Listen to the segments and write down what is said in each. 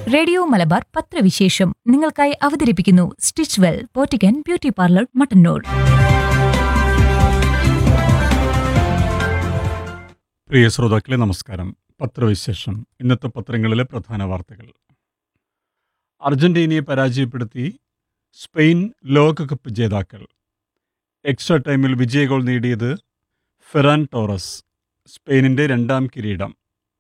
Radio Malabar പത്രവിശേഷം നിങ്ങൾക്കായി അവതരിപ്പിക്കുന്നു സ്റ്റിച്ച് വെൽ പോറ്റിക്കൻ ബ്യൂട്ടി പാർലർ മട്ടന്നൂർ പ്രിയ ശ്രോതാക്കളെ നമസ്കാരം പത്രവിശേഷം ഇന്നത്തെ പത്രങ്ങളിലെ പ്രധാന വാർത്തകൾ അർജന്റീനയെ പരാജയപ്പെടുത്തി സ്പെയിൻ ലോകകപ്പ് ജേതാക്കൾ എക്സ്ട്രാ ടൈമിൽ വിജയ ഗോൾ നേടിയത് ഫെറാൻ ടോറസ് സ്പെയിനിന്റെ രണ്ടാം കിരീടം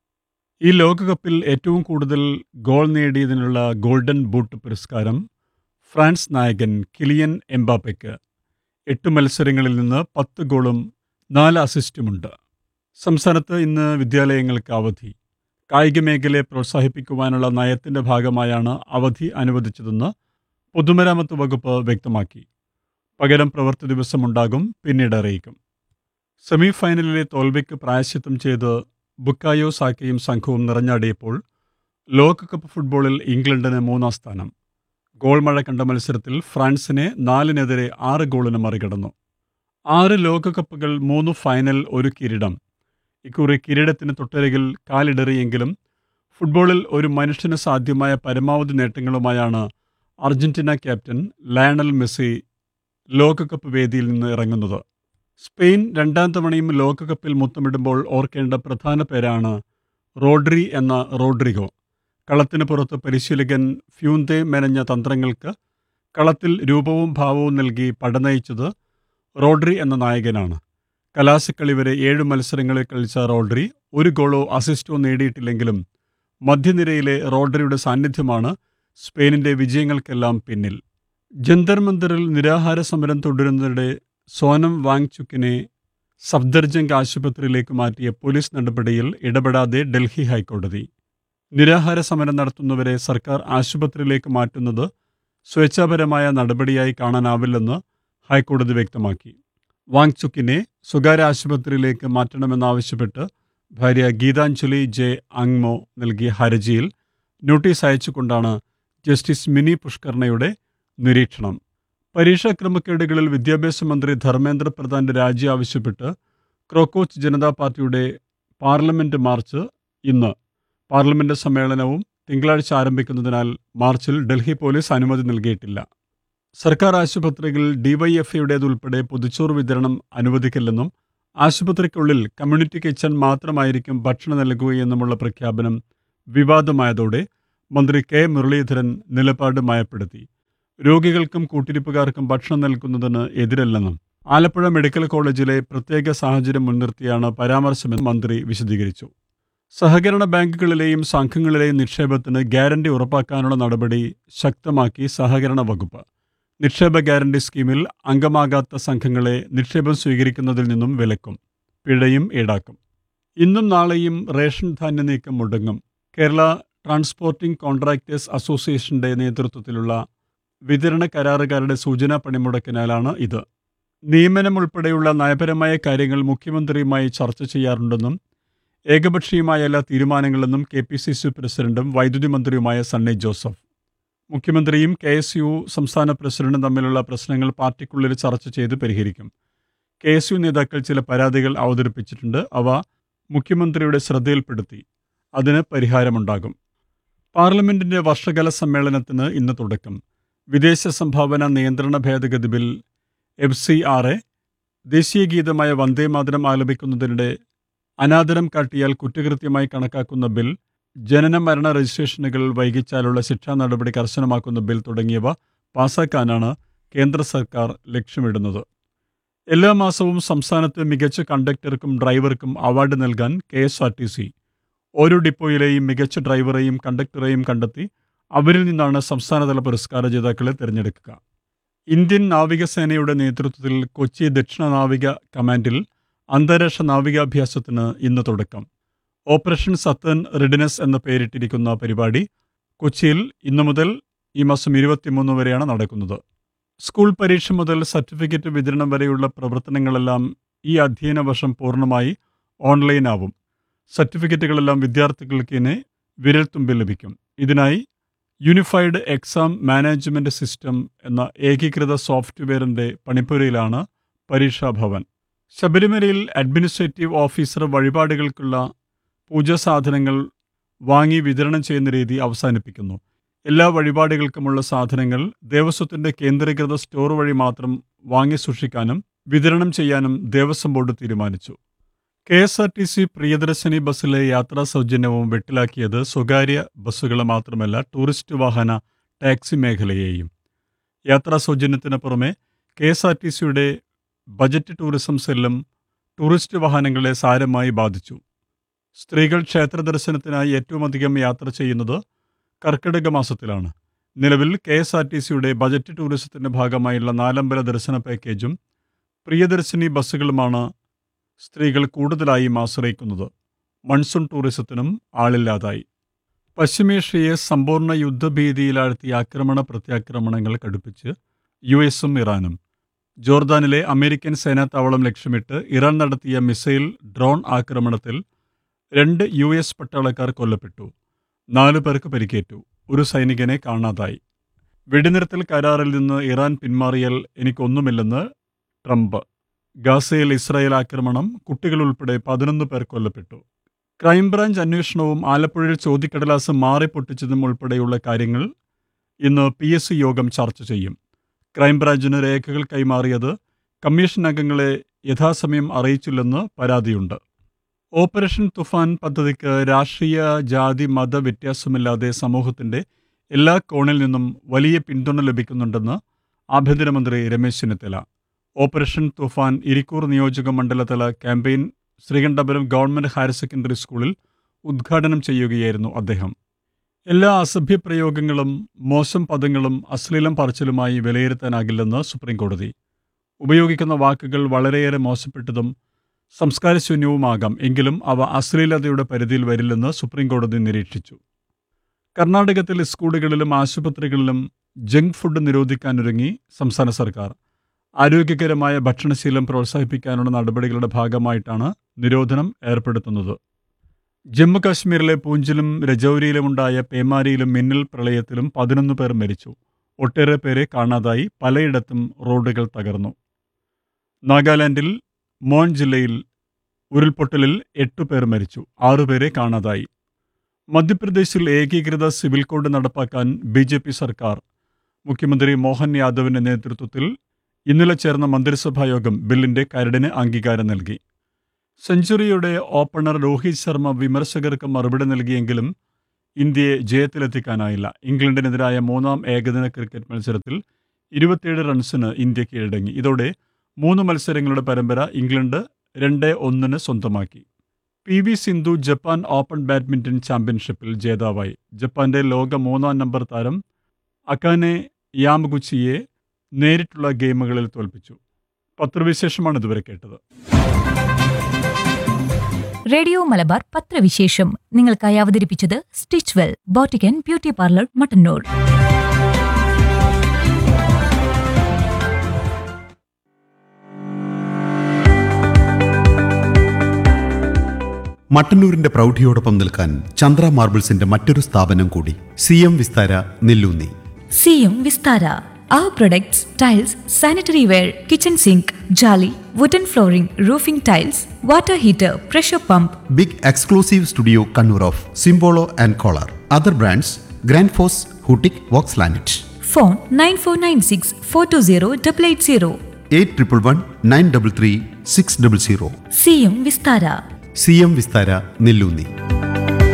ഈ ലോകകപ്പിൽ ഏറ്റവും കൂടുതൽ ഗോൾ നേടിയതിനുള്ള ഗോൾഡൻ ബൂട്ട് പുരസ്കാരം ഫ്രാൻസ് നായകൻ കിലിയൻ എംബാപ്പയ്ക്ക് എട്ട് മത്സരങ്ങളിൽ നിന്ന് പത്ത് ഗോളും നാല് അസിസ്റ്റുമുണ്ട് സംസ്ഥാനത്ത് ഇന്ന് വിദ്യാലയങ്ങൾക്ക് അവധി കായിക മേഖലയെ പ്രോത്സാഹിപ്പിക്കുവാനുള്ള നയത്തിന്റെ ഭാഗമായാണ് അവധി അനുവദിച്ചതെന്ന് പൊതുമരാമത്ത് വകുപ്പ് വ്യക്തമാക്കി പകരം പ്രവൃത്തി ദിവസമുണ്ടാകും പിന്നീട് അറിയിക്കും സെമി ഫൈനലിലെ തോൽവിക്ക് പ്രായശ്ചിത്തം ചെയ്ത് ബുക്കായോ സാക്കയും സംഘവും നിറഞ്ഞാടിയപ്പോൾ ലോകകപ്പ് ഫുട്ബോളിൽ ഇംഗ്ലണ്ടിന് മൂന്നാം സ്ഥാനം ഗോൾ മഴ കണ്ട മത്സരത്തിൽ ഫ്രാൻസിനെ നാലിനെതിരെ ആറ് ഗോളിന് മറികടന്നു ആറ് ലോകകപ്പുകൾ മൂന്ന് ഫൈനൽ ഒരു കിരീടം ഇക്കുറി കിരീടത്തിന് തൊട്ടരികിൽ കാലിടറിയെങ്കിലും ഫുട്ബോളിൽ ഒരു മനുഷ്യന് സാധ്യമായ പരമാവധി നേട്ടങ്ങളുമായാണ് അർജന്റീന ക്യാപ്റ്റൻ ലയണൽ മെസ്സി ലോകകപ്പ് വേദിയിൽ നിന്ന് ഇറങ്ങുന്നത് സ്പെയിൻ രണ്ടാം തവണയും ലോകകപ്പിൽ മുത്തമിടുമ്പോൾ ഓർക്കേണ്ട പ്രധാന പേരാണ് റോഡ്രി എന്ന റോഡ്രിഗോ കളത്തിന് പുറത്ത് പരിശീലകൻ ഫ്യൂന്തെ മെനഞ്ഞ തന്ത്രങ്ങൾക്ക് കളത്തിൽ രൂപവും ഭാവവും നൽകി പടനയിച്ചത് റോഡ്രി എന്ന നായകനാണ് കലാശക്കളി വരെ ഏഴ് മത്സരങ്ങളിൽ കളിച്ച റോഡ്രി ഒരു ഗോളോ അസിസ്റ്റോ നേടിയിട്ടില്ലെങ്കിലും മധ്യനിരയിലെ റോഡ്രിയുടെ സാന്നിധ്യമാണ് സ്പെയിനിന്റെ വിജയങ്ങൾക്കെല്ലാം പിന്നിൽ ജന്തർ മന്ദിറിൽ നിരാഹാര സമരം തുടരുന്നതിനിടെ സോനം വാങ്ചുക്കിനെ സഫ്ദർജംഗ് ആശുപത്രിയിലേക്ക് മാറ്റിയ പോലീസ് നടപടിയിൽ ഇടപെടാതെ ഡൽഹി ഹൈക്കോടതി നിരാഹാര സമരം നടത്തുന്നവരെ സർക്കാർ ആശുപത്രിയിലേക്ക് മാറ്റുന്നത് സ്വേച്ഛാപരമായ നടപടിയായി കാണാനാവില്ലെന്ന് ഹൈക്കോടതി വ്യക്തമാക്കി വാങ്ചുക്കിനെ സ്വകാര്യ ആശുപത്രിയിലേക്ക് മാറ്റണമെന്നാവശ്യപ്പെട്ട് ഭാര്യ ഗീതാഞ്ജലി ജെ അങ്മോ നൽകിയ ഹർജിയിൽ നോട്ടീസ് അയച്ചുകൊണ്ടാണ് ജസ്റ്റിസ് മിനി പുഷ്കർണയുടെ നിരീക്ഷണം പരീക്ഷാ ക്രമക്കേടുകളിൽ വിദ്യാഭ്യാസ മന്ത്രി ധർമ്മേന്ദ്ര പ്രധാന്റെ രാജി ആവശ്യപ്പെട്ട് ക്രോക്കോച്ച് ജനതാ പാർട്ടിയുടെ പാർലമെന്റ് മാർച്ച് ഇന്ന് പാർലമെന്റ് സമ്മേളനവും തിങ്കളാഴ്ച ആരംഭിക്കുന്നതിനാൽ മാർച്ചിൽ ഡൽഹി പോലീസ് അനുമതി നൽകിയിട്ടില്ല സർക്കാർ ആശുപത്രികളിൽ ഡിവൈഎഫ്ഐയുടേതുൾപ്പെടെ പൊതിച്ചോറ് വിതരണം അനുവദിക്കില്ലെന്നും ആശുപത്രിക്കുള്ളിൽ കമ്മ്യൂണിറ്റി കിച്ചൺ മാത്രമായിരിക്കും ഭക്ഷണം നൽകുകയെന്നുമുള്ള പ്രഖ്യാപനം വിവാദമായതോടെ മന്ത്രി കെ മുരളീധരൻ നിലപാട് മയപ്പെടുത്തി രോഗികൾക്കും കൂട്ടിരിപ്പുകാർക്കും ഭക്ഷണം നൽകുന്നതിന് എതിരല്ലെന്നും ആലപ്പുഴ മെഡിക്കൽ കോളേജിലെ പ്രത്യേക സാഹചര്യം മുൻനിർത്തിയാണ് പരാമർശമെന്ന് മന്ത്രി വിശദീകരിച്ചു സഹകരണ ബാങ്കുകളിലെയും സംഘങ്ങളിലെയും നിക്ഷേപത്തിന് ഗ്യാരണ്ടി ഉറപ്പാക്കാനുള്ള നടപടി ശക്തമാക്കി സഹകരണ വകുപ്പ് നിക്ഷേപ ഗ്യാരണ്ടി സ്കീമിൽ അംഗമാകാത്ത സംഘങ്ങളെ നിക്ഷേപം സ്വീകരിക്കുന്നതിൽ നിന്നും വിലക്കും പിഴയും ഈടാക്കും ഇന്നും നാളെയും റേഷൻ ധാന്യ നീക്കം മുടങ്ങും കേരള ട്രാൻസ്പോർട്ടിംഗ് കോൺട്രാക്ടേഴ്സ് അസോസിയേഷന്റെ നേതൃത്വത്തിലുള്ള വിതരണ കരാറുകാരുടെ സൂചനാ പണിമുടക്കിനാലാണ് ഇത് നിയമനം ഉൾപ്പെടെയുള്ള നയപരമായ കാര്യങ്ങൾ മുഖ്യമന്ത്രിയുമായി ചർച്ച ചെയ്യാറുണ്ടെന്നും ഏകപക്ഷീയമായ എല്ലാ തീരുമാനങ്ങളെന്നും കെ പി സി സി പ്രസിഡന്റും വൈദ്യുതി മന്ത്രിയുമായ സണ്ണി ജോസഫ് മുഖ്യമന്ത്രിയും കെ എസ് യു സംസ്ഥാന പ്രസിഡന്റും തമ്മിലുള്ള പ്രശ്നങ്ങൾ പാർട്ടിക്കുള്ളിൽ ചർച്ച ചെയ്ത് പരിഹരിക്കും കെ എസ് യു നേതാക്കൾ ചില പരാതികൾ അവതരിപ്പിച്ചിട്ടുണ്ട് അവ മുഖ്യമന്ത്രിയുടെ ശ്രദ്ധയിൽപ്പെടുത്തി അതിന് പരിഹാരമുണ്ടാകും പാർലമെന്റിന്റെ വർഷകാല സമ്മേളനത്തിന് ഇന്ന് തുടക്കം വിദേശ സംഭാവന നിയന്ത്രണ ഭേദഗതി bill F C R A ദേശീയ ഗീതമായ വന്ദേമാതരം ആലപിക്കുന്നതിനിടെ അനാദരം കാട്ടിയാൽ കുറ്റകൃത്യമായി കണക്കാക്കുന്ന ബിൽ ജനന മരണ രജിസ്ട്രേഷനുകൾ വൈകിച്ചാലുള്ള ശിക്ഷാ നടപടി കർശനമാക്കുന്ന ബിൽ തുടങ്ങിയവ പാസാക്കാനാണ് കേന്ദ്ര സർക്കാർ ലക്ഷ്യമിടുന്നത് എല്ലാ മാസവും സംസ്ഥാനത്ത് മികച്ച കണ്ടക്ടർക്കും ഡ്രൈവർക്കും അവാർഡ് നൽകാൻ K S R T C ഓരോ ഡിപ്പോയിലെയും മികച്ച ഡ്രൈവറെയും കണ്ടക്ടറെയും കണ്ടെത്തി അവരിൽ നിന്നാണ് സംസ്ഥാനതല പുരസ്കാര ജേതാക്കളെ തിരഞ്ഞെടുക്കുക ഇന്ത്യൻ നാവികസേനയുടെ നേതൃത്വത്തിൽ കൊച്ചി ദക്ഷിണ നാവിക കമാൻഡിൽ അന്താരാഷ്ട്ര നാവികാഭ്യാസത്തിന് ഇന്ന് തുടക്കം ഓപ്പറേഷൻ സത്തൻ റെഡിനസ് എന്ന പേരിട്ടിരിക്കുന്ന പരിപാടി കൊച്ചിയിൽ ഇന്നു മുതൽ ഈ മാസം ഇരുപത്തിമൂന്ന് വരെയാണ് നടക്കുന്നത് സ്കൂൾ പരീക്ഷ മുതൽ സർട്ടിഫിക്കറ്റ് വിതരണം വരെയുള്ള പ്രവർത്തനങ്ങളെല്ലാം ഈ അധ്യയന വർഷം പൂർണ്ണമായി ഓൺലൈനാവും സർട്ടിഫിക്കറ്റുകളെല്ലാം വിദ്യാർത്ഥികൾക്ക് ഇനി വിരൽത്തുമ്പിൽ ലഭിക്കും ഇതിനായി യൂണിഫൈഡ് എക്സാം മാനേജ്മെന്റ് സിസ്റ്റം എന്ന ഏകീകൃത സോഫ്റ്റ്വെയറിന്റെ പണിപ്പുരയിലാണ് പരീക്ഷാഭവൻ ശബരിമലയിൽ അഡ്മിനിസ്ട്രേറ്റീവ് ഓഫീസർ വഴിപാടുകൾക്കുള്ള പൂജാസാധനങ്ങൾ വാങ്ങി വിതരണം ചെയ്യുന്ന രീതി അവസാനിപ്പിക്കുന്നു എല്ലാ വഴിപാടുകൾക്കുമുള്ള സാധനങ്ങൾ ദേവസ്വത്തിന്റെ കേന്ദ്രീകൃത സ്റ്റോർ വഴി മാത്രം വാങ്ങി സൂക്ഷിക്കാനും വിതരണം ചെയ്യാനും ദേവസ്വം ബോർഡ് തീരുമാനിച്ചു K S R T C Priyadarshini ബസ്സിലെ യാത്രാ സൗജന്യവും വെട്ടിലാക്കിയത് സ്വകാര്യ ബസ്സുകളെ മാത്രമല്ല ടൂറിസ്റ്റ് വാഹന ടാക്സി മേഖലയെയും യാത്രാ സൗജന്യത്തിന് പുറമെ കെ എസ് ആർ ടി സിയുടെ ബജറ്റ് ടൂറിസം സെല്ലും ടൂറിസ്റ്റ് വാഹനങ്ങളെ സാരമായി ബാധിച്ചു സ്ത്രീകൾ ക്ഷേത്ര ദർശനത്തിനായി ഏറ്റവും അധികം യാത്ര ചെയ്യുന്നത് കർക്കിടക മാസത്തിലാണ് നിലവിൽ കെ എസ് ആർ ടി സിയുടെ ബജറ്റ് ടൂറിസത്തിന്റെ ഭാഗമായുള്ള നാലമ്പല ദർശന പാക്കേജും പ്രിയദർശിനി ബസ്സുകളുമാണ് സ്ത്രീകൾ കൂടുതലായും ആശ്രയിക്കുന്നത് മൺസൂൺ ടൂറിസത്തിനും ആളില്ലാതായി പശ്ചിമേഷ്യയെ സമ്പൂർണ്ണ യുദ്ധഭീതിയിലാഴ്ത്തിയ ആക്രമണ പ്രത്യാക്രമണങ്ങൾ കടുപ്പിച്ച് യു എസും ഇറാനും ജോർദാനിലെ അമേരിക്കൻ സേനാത്താവളം ലക്ഷ്യമിട്ട് ഇറാൻ നടത്തിയ മിസൈൽ ഡ്രോൺ ആക്രമണത്തിൽ രണ്ട് യു എസ് പട്ടാളക്കാർ കൊല്ലപ്പെട്ടു നാലു പേർക്ക് പരിക്കേറ്റു ഒരു സൈനികനെ കാണാതായി വെടിനിർത്തൽ കരാറിൽ നിന്ന് ഇറാൻ പിന്മാറിയാൽ എനിക്കൊന്നുമില്ലെന്ന് ട്രംപ് ഗാസയിൽ ഇസ്രായേൽ ആക്രമണം കുട്ടികൾ ഉൾപ്പെടെ പതിനൊന്ന് പേർ കൊല്ലപ്പെട്ടു ക്രൈംബ്രാഞ്ച് അന്വേഷണവും ആലപ്പുഴയിൽ ചോദ്യക്കടലാസ് മാറി പൊട്ടിച്ചതും ഉൾപ്പെടെയുള്ള കാര്യങ്ങൾ ഇന്ന് പി എസ് സി യോഗം ചർച്ച ചെയ്യും ക്രൈംബ്രാഞ്ചിന് രേഖകൾ കൈമാറിയത് കമ്മീഷൻ അംഗങ്ങളെ യഥാസമയം അറിയിച്ചില്ലെന്ന് പരാതിയുണ്ട് ഓപ്പറേഷൻ തുഫാൻ പദ്ധതിക്ക് രാഷ്ട്രീയ ജാതി മത വ്യത്യാസമില്ലാതെ സമൂഹത്തിന്റെ എല്ലാ കോണിൽ നിന്നും വലിയ പിന്തുണ ലഭിക്കുന്നുണ്ടെന്ന് ആഭ്യന്തരമന്ത്രി രമേശ് ചെന്നിത്തല ഓപ്പറേഷൻ തുഫാൻ ഇരിക്കൂർ നിയോജക മണ്ഡലതല campaign Sreekandapuram government higher secondary സ്കൂളിൽ ഉദ്ഘാടനം ചെയ്യുകയായിരുന്നു അദ്ദേഹം എല്ലാ അസഭ്യപ്രയോഗങ്ങളും മോശം പദങ്ങളും അശ്ലീലം പറച്ചിലുമായി വിലയിരുത്താനാകില്ലെന്ന് സുപ്രീംകോടതി ഉപയോഗിക്കുന്ന വാക്കുകൾ വളരെയേറെ മോശപ്പെട്ടതും സംസ്കാരശൂന്യവുമാകാം എങ്കിലും അവ അശ്ലീലതയുടെ പരിധിയിൽ വരില്ലെന്ന് സുപ്രീംകോടതി നിരീക്ഷിച്ചു കർണാടകത്തിൽ സ്കൂളുകളിലും ആശുപത്രികളിലും ജങ്ക് ഫുഡ് നിരോധിക്കാനൊരുങ്ങി സംസ്ഥാന സർക്കാർ ആരോഗ്യകരമായ ഭക്ഷണശീലം പ്രോത്സാഹിപ്പിക്കാനുള്ള നടപടികളുടെ ഭാഗമായിട്ടാണ് നിരോധനം ഏർപ്പെടുത്തുന്നത് ജമ്മു കാശ്മീരിലെ പൂഞ്ചിലും രജൌരിയിലുമുണ്ടായ പേമാരിയിലും മിന്നൽ പ്രളയത്തിലും പതിനൊന്ന് പേർ മരിച്ചു ഒട്ടേറെ പേരെ കാണാതായി പലയിടത്തും റോഡുകൾ തകർന്നു നാഗാലാൻഡിൽ മോൺ ജില്ലയിൽ ഉരുൾപൊട്ടലിൽ എട്ടു പേർ മരിച്ചു ആറുപേരെ കാണാതായി മധ്യപ്രദേശിൽ ഏകീകൃത സിവിൽ കോഡ് നടപ്പാക്കാൻ ബി ജെ പി സർക്കാർ മുഖ്യമന്ത്രി മോഹൻ യാദവിന്റെ നേതൃത്വത്തിൽ ഇന്നലെ ചേർന്ന മന്ത്രിസഭാ യോഗം ബില്ലിന്റെ കരടിന് അംഗീകാരം നൽകി സെഞ്ചുറിയുടെ ഓപ്പണർ രോഹിത് ശർമ്മ വിമർശകർക്ക് മറുപടി നൽകിയെങ്കിലും ഇന്ത്യയെ ജയത്തിലെത്തിക്കാനായില്ല ഇംഗ്ലണ്ടിനെതിരായ മൂന്നാം ഏകദിന ക്രിക്കറ്റ് മത്സരത്തിൽ ഇരുപത്തിയേഴ് റൺസിന് ഇന്ത്യ കീഴടങ്ങി ഇതോടെ മൂന്ന് മത്സരങ്ങളുടെ പരമ്പര ഇംഗ്ലണ്ട് രണ്ട് ഒന്നിന് സ്വന്തമാക്കി P V Sindhu Japan Open badminton ചാമ്പ്യൻഷിപ്പിൽ ജേതാവായി ജപ്പാന്റെ ലോക മൂന്നാം നമ്പർ താരം അക്കാനെ യാമഗുച്ചിയെ നേരിട്ടുള്ള ഗെയിമുകളിൽ തോൽപ്പിച്ചു പത്രവിശേഷമാണ് ഇതുവരെ കേട്ടത് റേഡിയോ മലബാർ പത്രവിശേഷം നിങ്ങൾക്കായി അവതരിപ്പിച്ചത് സ്റ്റിച്ച് വെൽ ബോട്ടിക്കൻ ബ്യൂട്ടി പാർലർ മട്ടന്നൂർ മട്ടന്നൂരിന്റെ പ്രൗഢിയോടൊപ്പം നിൽക്കാൻ ചന്ദ്ര മാർബിൾസിന്റെ മറ്റൊരു സ്ഥാപനം കൂടി C M Vistara Nellunni C M Vistara Our products, tiles, sanitary ware, kitchen sink, jolly, wooden flooring, roofing tiles, water heater, pressure pump, big exclusive studio Kannur of Simpolo and Kohler other brands Grundfos ഹൂട്ടിക് Vox ലാനറ്റ് phone 9496 420 880. Eight triple one nine double three six double zero C M Vistara C M Vistara നെല്ലൂന്നി